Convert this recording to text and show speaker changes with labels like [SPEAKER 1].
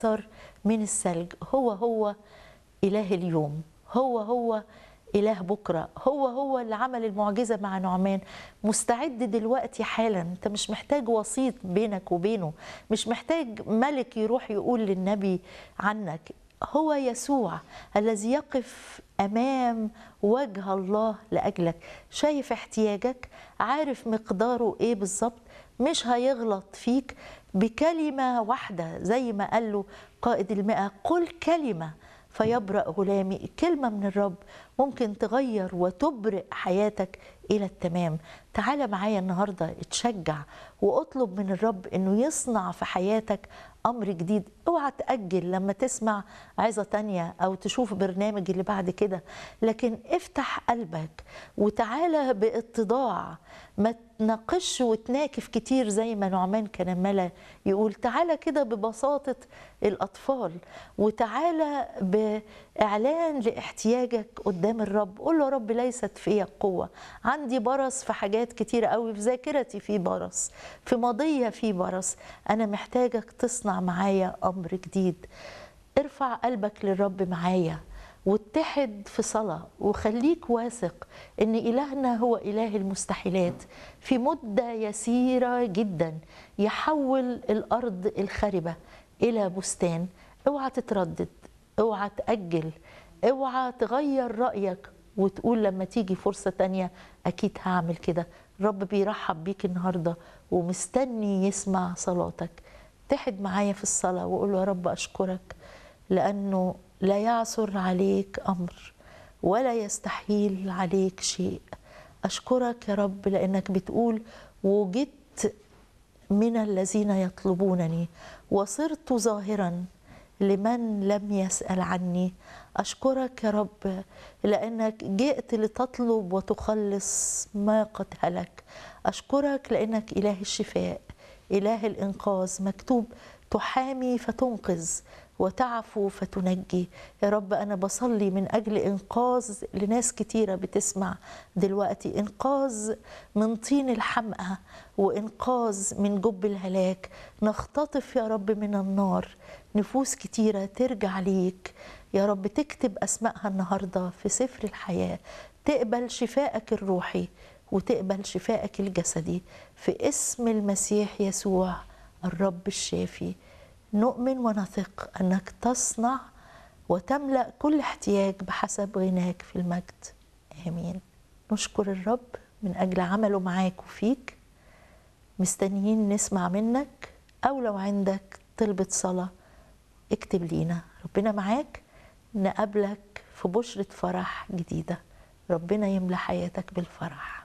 [SPEAKER 1] أكتر من الثلج هو هو إله اليوم هو هو إله بكرة هو هو اللي عمل المعجزة مع نعمان مستعد دلوقتي حالا أنت مش محتاج وسيط بينك وبينه مش محتاج ملك يروح يقول للنبي عنك هو يسوع الذي يقف امام وجه الله لاجلك شايف احتياجك عارف مقداره ايه بالظبط مش هيغلط فيك بكلمه واحده زي ما قال له قائد المئه قل كلمه فيبرأ غلامي كلمة من الرب ممكن تغير وتبرئ حياتك إلى التمام تعال معايا النهاردة اتشجع واطلب من الرب أنه يصنع في حياتك أمر جديد اوعى تأجل لما تسمع عظة تانية أو تشوف برنامج اللي بعد كده لكن افتح قلبك وتعالى باتضاع ما تناقش وتناكف كتير زي ما نعمان كان عمال يقول تعالى كده ببساطة الأطفال وتعالى بإعلان لاحتياجك قدام الرب قول له رب ليست فيا قوة عندي برص في حاجات كتيرة قوي في ذاكرتي في برص في ماضية في برص أنا محتاجك تصنع معايا أمر جديد ارفع قلبك للرب معايا واتحد في صلاة وخليك واثق ان إلهنا هو إله المستحيلات في مدة يسيرة جدا يحول الأرض الخربة إلى بستان اوعى تتردد اوعى تأجل اوعى تغير رأيك وتقول لما تيجي فرصة تانية أكيد هعمل كده الرب بيرحب بيك النهاردة ومستني يسمع صلاتك اتحد معايا في الصلاة وقول له يا رب أشكرك لأنه لا يعثر عليك امر ولا يستحيل عليك شيء اشكرك يا رب لانك بتقول وجدت من الذين يطلبونني وصرت ظاهرا لمن لم يسال عني اشكرك يا رب لانك جئت لتطلب وتخلص ما قد هلك اشكرك لانك اله الشفاء اله الانقاذ مكتوب تحامي فتنقذ وتعفو فتنجي يا رب أنا بصلي من أجل إنقاذ لناس كتيرة بتسمع دلوقتي إنقاذ من طين الحمقى وإنقاذ من جب الهلاك نختطف يا رب من النار نفوس كتيرة ترجع ليك يا رب تكتب أسمائها النهاردة في سفر الحياة تقبل شفائك الروحي وتقبل شفائك الجسدي في اسم المسيح يسوع الرب الشافي نؤمن ونثق انك تصنع وتملا كل احتياج بحسب غناك في المجد امين نشكر الرب من اجل عمله معاك وفيك مستنيين نسمع منك او لو عندك طلبة صلاة اكتب لينا ربنا معاك نقابلك في بشرة فرح جديدة ربنا يملى حياتك بالفرح